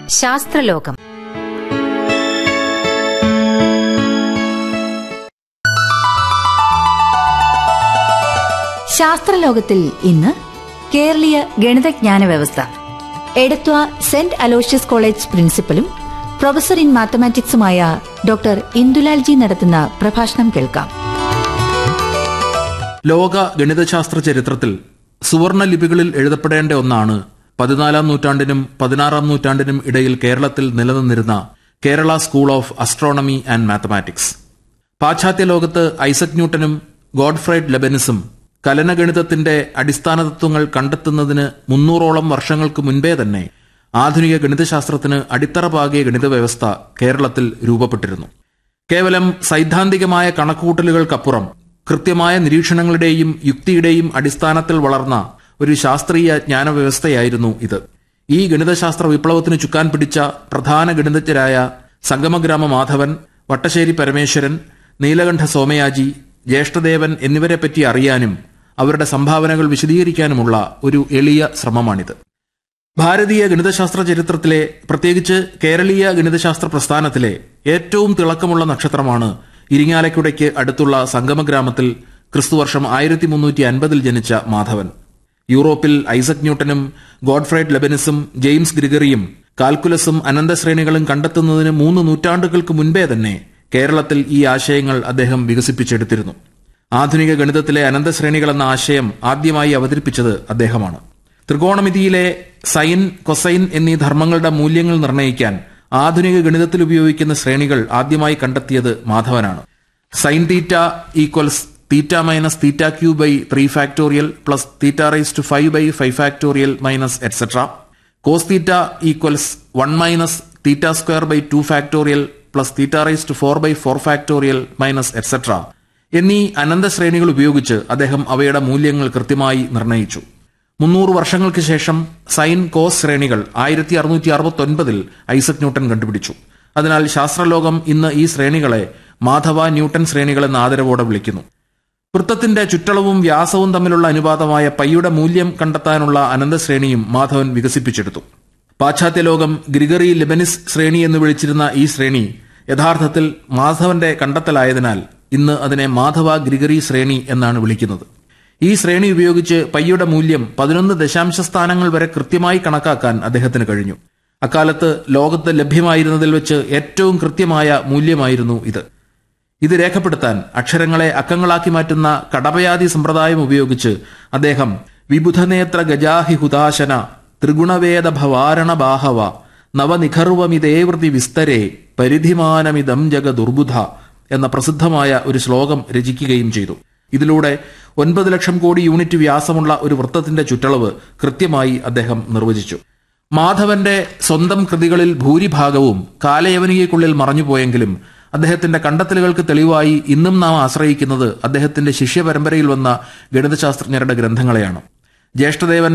ശാസ്ത്രലോകം ശാസ്ത്രലോകത്തിൽ ഇന്ന് കേരളീയ ഗണിതജ്ഞാന വ്യവസ്ഥ എടത്വ സെന്റ് അലോഷ്യസ് കോളേജ് പ്രിൻസിപ്പലും പ്രൊഫസർ ഇൻ മാത്തമാറ്റിക്സുമായ ഡോക്ടർ ഇന്ദുലാൽ ജി നടത്തുന്ന പ്രഭാഷണം കേൾക്കാം ലോക ഗണിതശാസ്ത്ര ചരിത്രത്തിൽ സുവർണ ലിപികളിൽ എഴുതപ്പെടേണ്ട ഒന്നാണ് പതിനാലാം നൂറ്റാണ്ടിനും പതിനാറാം നൂറ്റാണ്ടിനും ഇടയിൽ കേരളത്തിൽ നിലനിന്നിരുന്ന Kerala school of astronomy and mathematics പാശ്ചാത്യ ലോകത്ത് ഐസക് ന്യൂട്ടനും ഗോഡ്ഫ്രൈഡ് ലെബനിസും കലനഗണിതത്തിന്റെ അടിസ്ഥാന തത്വങ്ങൾ കണ്ടെത്തുന്നതിന് മുന്നൂറോളം വർഷങ്ങൾക്ക് മുൻപേ തന്നെ ആധുനിക ഗണിതശാസ്ത്രത്തിന് അടിത്തറ പാകിയ ഗണിത വ്യവസ്ഥ കേരളത്തിൽ രൂപപ്പെട്ടിരുന്നു കേവലം സൈദ്ധാന്തികമായ കണക്കുകൂട്ടലുകൾക്കപ്പുറം കൃത്യമായ നിരീക്ഷണങ്ങളുടെയും യുക്തിയുടെയും അടിസ്ഥാനത്തിൽ വളർന്ന ഒരു ശാസ്ത്രീയ ജ്ഞാനവ്യവസ്ഥയായിരുന്നു ഇത് ഈ ഗണിതശാസ്ത്ര വിപ്ലവത്തിന് ചുക്കാൻ പിടിച്ച പ്രധാന ഗണിതജ്ഞരായ സംഗമഗ്രാമ മാധവൻ വട്ടശ്ശേരി പരമേശ്വരൻ നീലകണ്ഠ സോമയാജി ജ്യേഷ്ഠദേവൻ എന്നിവരെപ്പറ്റി അറിയാനും അവരുടെ സംഭാവനകൾ വിശദീകരിക്കാനുമുള്ള ഒരു എളിയ ശ്രമമാണിത് ഭാരതീയ ഗണിതശാസ്ത്ര ചരിത്രത്തിലെ പ്രത്യേകിച്ച് കേരളീയ ഗണിതശാസ്ത്ര പ്രസ്ഥാനത്തിലെ ഏറ്റവും തിളക്കമുള്ള നക്ഷത്രമാണ് ഇരിങ്ങാലക്കുടയ്ക്ക് അടുത്തുള്ള സംഗമഗ്രാമത്തിൽ ക്രിസ്തുവർഷം ആയിരത്തി മുന്നൂറ്റി അൻപതിൽ ജനിച്ച മാധവൻ യൂറോപ്പിൽ ഐസക് ന്യൂട്ടനും ഗോഡ്ഫ്രൈഡ് ലെബനിസും ജെയിംസ് ഗ്രിഗറിയും കാൽക്കുലസും അനന്തശ്രേണികളും കണ്ടെത്തുന്നതിന് മൂന്ന് നൂറ്റാണ്ടുകൾക്ക് മുൻപേ തന്നെ കേരളത്തിൽ ഈ ആശയങ്ങൾ അദ്ദേഹം വികസിപ്പിച്ചെടുത്തിരുന്നു ആധുനിക ഗണിതത്തിലെ അനന്തശ്രേണികൾ എന്ന ആശയം ആദ്യമായി അവതരിപ്പിച്ചത് അദ്ദേഹമാണ് ത്രികോണമിതിയിലെ സൈൻ കൊസൈൻ എന്നീ ധർമ്മങ്ങളുടെ മൂല്യങ്ങൾ നിർണ്ണയിക്കാൻ ആധുനിക ഗണിതത്തിൽ ഉപയോഗിക്കുന്ന ശ്രേണികൾ ആദ്യമായി കണ്ടെത്തിയത് മാധവനാണ് sine theta equals theta minus theta cube by three factorial plus theta raise to five by five factorial minus etcetera cos theta equals one minus theta square by two factorial plus theta raise to four by four factorial minus etcetera എന്നീ അനന്ത ശ്രേണികൾ ഉപയോഗിച്ച് അദ്ദേഹം അവയുടെ മൂല്യങ്ങൾ കൃത്യമായി നിർണ്ണയിച്ചു മുന്നൂറ് വർഷങ്ങൾക്ക് ശേഷം സൈൻ കോസ് ശ്രേണികൾ ആയിരത്തി അറുന്നൂറ്റി അറുപത്തി ഒൻപതിൽ ഐസക് ന്യൂട്ടൻ കണ്ടുപിടിച്ചു അതിനാൽ ശാസ്ത്രലോകം ഇന്ന് ഈ ശ്രേണികളെ മാധവ ന്യൂട്ടൻ ശ്രേണികൾ എന്ന ആദരവോടെ വിളിക്കുന്നു വൃത്തത്തിന്റെ ചുറ്റളവും വ്യാസവും തമ്മിലുള്ള അനുപാതമായ പൈയുടെ മൂല്യം കണ്ടെത്താനുള്ള അനന്തശ്രേണിയും മാധവൻ വികസിപ്പിച്ചെടുത്തു പാശ്ചാത്യ ലോകം ഗ്രിഗറി ലെബനിസ് ശ്രേണി എന്ന് വിളിച്ചിരുന്ന ഈ ശ്രേണി യഥാർത്ഥത്തിൽ മാധവന്റെ കണ്ടെത്തലായതിനാൽ ഇന്ന് അതിനെ മാധവ ഗ്രിഗറി ശ്രേണി എന്നാണ് വിളിക്കുന്നത് ഈ ശ്രേണി ഉപയോഗിച്ച് പയ്യുടെ മൂല്യം പതിനൊന്ന് ദശാംശ സ്ഥാനങ്ങൾ വരെ കൃത്യമായി കണക്കാക്കാൻ അദ്ദേഹത്തിന് കഴിഞ്ഞു അക്കാലത്ത് ലോകത്ത് ലഭ്യമായിരുന്നതിൽ വെച്ച് ഏറ്റവും കൃത്യമായ മൂല്യമായിരുന്നു ഇത് ഇത് രേഖപ്പെടുത്താൻ അക്ഷരങ്ങളെ അക്കങ്ങളാക്കി മാറ്റുന്ന കടപയാതി സമ്പ്രദായം ഉപയോഗിച്ച് അദ്ദേഹം വിബുധനേത്ര ഗജാഹി ഹുദാശന ത്രിഗുണവേദ ഭവാരണ ബാഹവ നവനിഖർവമിതേവൃതി വിസ്തരേ പരിധിമാനമിതം ജഗ ദുർബുധ എന്ന പ്രസിദ്ധമായ ഒരു ശ്ലോകം രചിക്കുകയും ചെയ്തു ഇതിലൂടെ ഒൻപത് ലക്ഷം കോടി യൂണിറ്റ് വ്യാസമുള്ള ഒരു വൃത്തത്തിന്റെ ചുറ്റളവ് കൃത്യമായി അദ്ദേഹം നിർവചിച്ചു മാധവന്റെ സ്വന്തം കൃതികളിൽ ഭൂരിഭാഗവും കാലയവനികയ്ക്കുള്ളിൽ മറഞ്ഞുപോയെങ്കിലും അദ്ദേഹത്തിന്റെ കണ്ടെത്തലുകൾക്ക് തെളിവായി ഇന്നും നാം ആശ്രയിക്കുന്നത് അദ്ദേഹത്തിന്റെ ശിഷ്യപരമ്പരയിൽ വന്ന ഗണിതശാസ്ത്രജ്ഞരുടെ ഗ്രന്ഥങ്ങളെയാണ് ജ്യേഷ്ഠദേവൻ